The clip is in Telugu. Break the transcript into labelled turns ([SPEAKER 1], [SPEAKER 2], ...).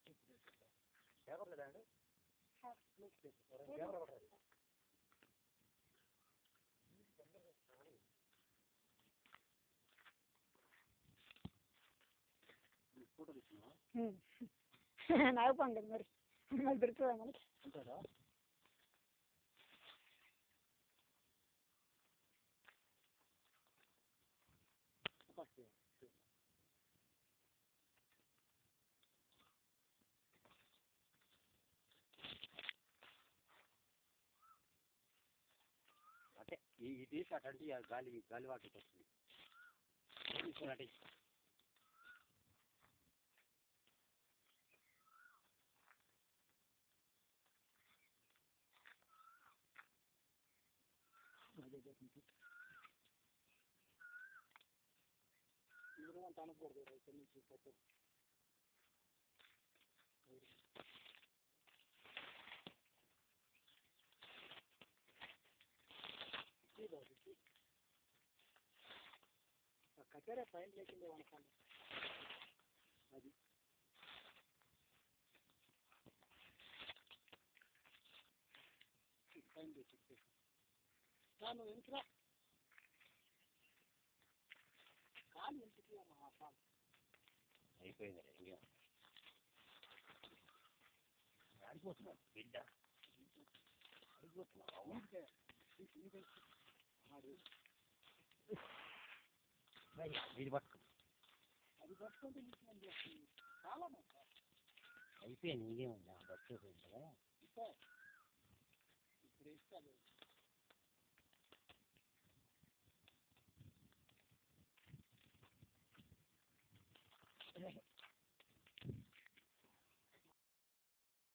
[SPEAKER 1] పేపర్ లేదా అండి పేపర్ ఒకటి ఫోటో తీసుకున్నావా
[SPEAKER 2] నాకు పండు మరి మరి దొరుకుతుందా మనకి
[SPEAKER 1] అంతేదా అంటే ఈ ఇది అటు గాలి గాలి వాటికి వస్తుంది అంటే అనకూడదు ఇక్కడ నుంచి పెట్టు కచేరే పైన లేకుండా అనుకోండి అది పైన లేచి ನಾನು ಎಂತ್ರ కాలు ఎందుకు మా కాలు
[SPEAKER 3] అయిపోయింది ఇంకే ఆడిపోతున్నావు బిడ్డ ఆడిపోతున్నావు
[SPEAKER 1] నీకే నీకే మరి
[SPEAKER 3] ఇది పట్టుకో
[SPEAKER 1] అది పట్టుకుంటే నీకు ఏం చేస్తుంది చాలా మంది
[SPEAKER 3] అయిపోయింది ఇంకేముంది బస్సు అయిపోయింది కదా
[SPEAKER 1] ఇప్పుడు ఇస్తాను